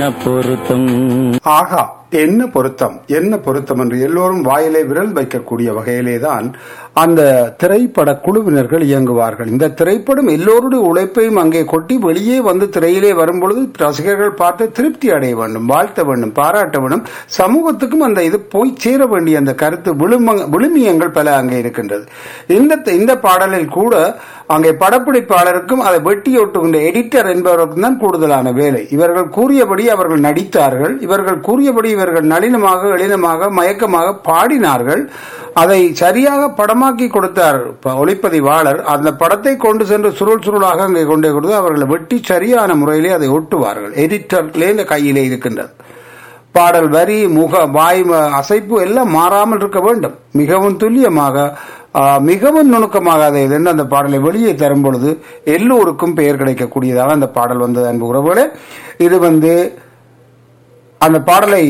பொருத்தம் ஆகா என்ன பொருத்தம் என்ன பொருத்தம் என்று எல்லோரும் வாயிலே விரல் வைக்கக்கூடிய வகையிலேதான் அந்த திரைப்பட குழுவினர்கள் இயங்குவார்கள் இந்த திரைப்படம் எல்லோருடைய உழைப்பையும் அங்கே கொட்டி வெளியே வந்து திரையிலே வரும்பொழுது ரசிகர்கள் பார்த்து திருப்தி அடைய வேண்டும் வாழ்த்த வேண்டும் பாராட்ட வேண்டும் சமூகத்துக்கும் அந்த இது போய் சேர வேண்டிய அந்த கருத்து விழும- விழுமியங்கள் பல அங்கே இருக்கின்றது இந்த இந்த பாடலில் கூட அங்கே படப்பிடிப்பாளருக்கும் அதை வெட்டி ஒட்டுகின்ற எடிட்டர் என்பவருக்கும் தான் கூடுதலான வேலை இவர்கள் கூறியபடி அவர்கள் நடித்தார்கள் இவர்கள் கூறியபடி இவர்கள் நளினமாக எளினமாக மயக்கமாக பாடினார்கள் அதை சரியாக படமாக்கி கொடுத்தார் ப- ஒளிப்பதிவாளர் அந்த படத்தை கொண்டு சென்று சுருள் சுருளாக அங்கே கொண்டே கொடுத்து அவர்களை வெட்டி சரியான முறையிலே அதை ஒட்டுவார்கள் எடிட்டர்லே இந்த கையிலே இருக்கின்றது பாடல் வரி முக வாய் ம- அசைப்பு எல்லாம் மாறாமல் இருக்க வேண்டும் மிகவும் துல்லியமாக ஆ, மிகவும் நுணுக்கமாக அதை இதென்று அந்த பாடலை வெளியே தரும் பொழுது எல்லோருக்கும் பெயர் கிடைக்கக்கூடியதாக அந்த பாடல் வந்தது அன்பு உறவுகளே இது வந்து அந்த பாடலை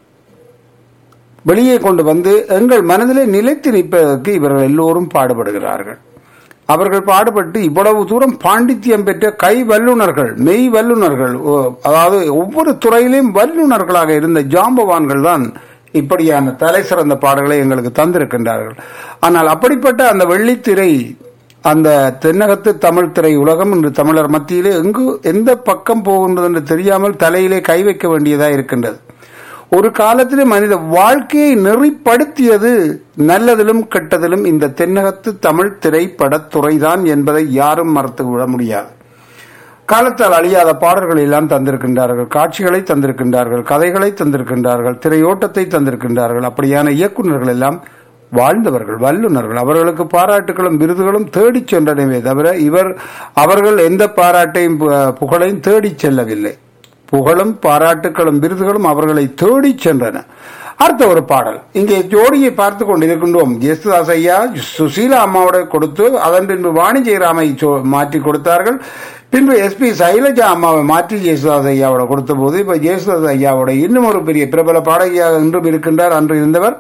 வெளியே கொண்டு வந்து எங்கள் மனதிலே நிலைத்து நிற்பதற்கு இவர்கள் எல்லோரும் பாடுபடுகிறார்கள் அவர்கள் பாடுபட்டு இவ்வளவு தூரம் பாண்டித்யம் பெற்ற கை வல்லுனர்கள் மெய் வல்லுனர்கள் ஓ, அதாவது ஒவ்வொரு துறையிலும் வல்லுனர்களாக இருந்த ஜாம்பவான்கள் தான் இப்படியான தலை சிறந்த பாடல்களை எங்களுக்கு தந்திருக்கின்றார்கள் ஆனால் அப்படிப்பட்ட அந்த வெள்ளித்திரை அந்த தென்னகத்து தமிழ் திரை உலகம் இன்று தமிழர் மத்தியிலே எங்கு எந்த பக்கம் போகின்றது என்று தெரியாமல் தலையிலே கை வைக்க வேண்டியதா இருக்கின்றது ஒரு காலத்திலே மனித வாழ்க்கையை நெறிப்படுத்தியது நல்லதிலும் கெட்டதிலும் இந்த தென்னகத்து தமிழ் திரைப்படத்துறைதான் என்பதை யாரும் மறுத்து விட முடியாது காலத்தால் அழியாத பாடல்களை எல்லாம் தந்திருக்கின்றார்கள் காட்சிகளை தந்திருக்கின்றார்கள் கதைகளை தந்திருக்கின்றார்கள் திரையோட்டத்தை தந்திருக்கின்றார்கள் அப்படியான இயக்குநர்கள் எல்லாம் வாழ்ந்தவர்கள் வல்லுநர்கள் அவர்களுக்கு பாராட்டுகளும் விருதுகளும் தேடிச் சென்றனவே தவிர இவர் அவர்கள் எந்த பாராட்டையும் பு- புகழையும் தேடிச் செல்லவில்லை புகழும் பாராட்டுகளும் விருதுகளும் அவர்களை தேடிச் சென்றன அடுத்த ஒரு பாடல் இங்கே ஜோடியை பார்த்து கொண்டிருக்கின்றோம் ஜெயசுதாஸ் ஐயா சுசீலா அம்மாவோட கொடுத்து அதன் பின்பு வாணி ஜெயராமை சோ- மாற்றி கொடுத்தார்கள் பின்பு எஸ்பி சைலஜா அம்மாவை மாற்றி ஜெயசுதாஸ் ஐயாவோட கொடுத்த போது இப்ப ஜெயசுதாஸ் ஐயாவோட இன்னும் ஒரு பெரிய பிரபல பாடகியாக இன்றும் இருக்கின்றார் அன்று இருந்தவர்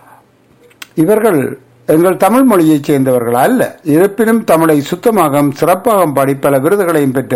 இவர்கள் எங்கள் தமிழ் மொழியைச் சேர்ந்தவர்கள் அல்ல இருப்பினும் தமிழை சுத்தமாக சிறப்பாக பாடி பல விருதுகளையும் பெற்ற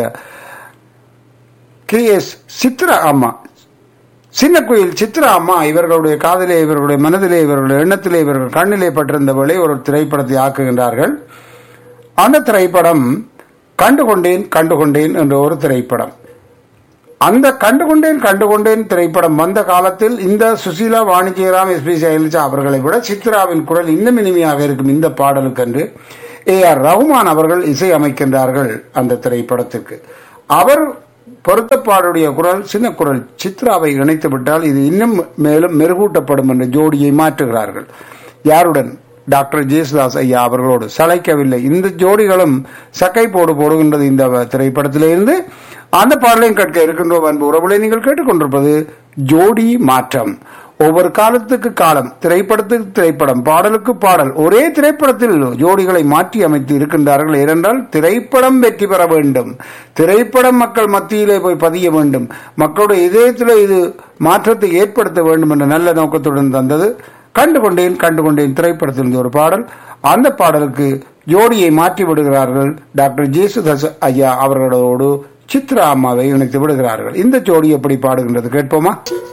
கே எஸ் சித்ரா அம்மா சின்ன குயில் சித்ரா அம்மா இவர்களுடைய காதலே இவர்களுடைய மனதிலே இவர்களுடைய எண்ணத்திலே இவர்கள் கண்ணிலே பட்டிருந்தவளை ஒரு திரைப்படத்தை ஆக்குகின்றார்கள் அந்த திரைப்படம் கண்டுகொண்டேன் கண்டுகொண்டேன் என்ற ஒரு திரைப்படம் அந்த கண்டுகொண்டேன் கண்டுகொண்டேன் திரைப்படம் வந்த காலத்தில் இந்த சுசீலா வாணிஜெயராம் எஸ் பி சைலஜா அவர்களை விட சித்ராவின் குரல் இன்னும் இனிமையாக இருக்கும் இந்த பாடலுக்கென்று ஏ ஆர் ரஹ்மான் அவர்கள் இசை அமைக்கின்றார்கள் அந்த திரைப்படத்திற்கு அவர் பொருத்தப்பாடுடைய குரல் சின்ன குரல் சித்ராவை இணைத்து விட்டால் இது இன்னும் மேலும் மெருகூட்டப்படும் என்ற ஜோடியை மாற்றுகிறார்கள் யாருடன் டாக்டர் ஜேசுதாஸ் ஐயா அவர்களோடு சளைக்கவில்லை இந்த ஜோடிகளும் சக்கை போடு போடுகின்றது இந்த திரைப்படத்திலிருந்து அந்த பாடலையும் கேட்க இருக்கின்றோம் அன்பு உறவுகளை நீங்கள் கேட்டுக்கொண்டிருப்பது ஜோடி மாற்றம் ஒவ்வொரு காலத்துக்கு காலம் திரைப்படத்துக்கு திரைப்படம் பாடலுக்கு பாடல் ஒரே திரைப்படத்தில் ஜோடிகளை மாற்றி அமைத்து இருக்கின்றார்கள் ஏனென்றால் திரைப்படம் வெற்றி பெற வேண்டும் திரைப்படம் மக்கள் மத்தியிலே போய் பதிய வேண்டும் மக்களுடைய இதயத்தில் இது மாற்றத்தை ஏற்படுத்த வேண்டும் என்ற நல்ல நோக்கத்துடன் தந்தது கண்டுகொண்டேன் கண்டுகொண்டேன் திரைப்படத்தில் ஒரு பாடல் அந்த பாடலுக்கு ஜோடியை மாற்றி விடுகிறார்கள் டாக்டர் ஜேசுதாஸ் ஐயா அவர்களோடு சித்ரா அம்மாவை இணைத்து விடுகிறார்கள் இந்த ஜோடி எப்படி பாடுகின்றது கேட்போமா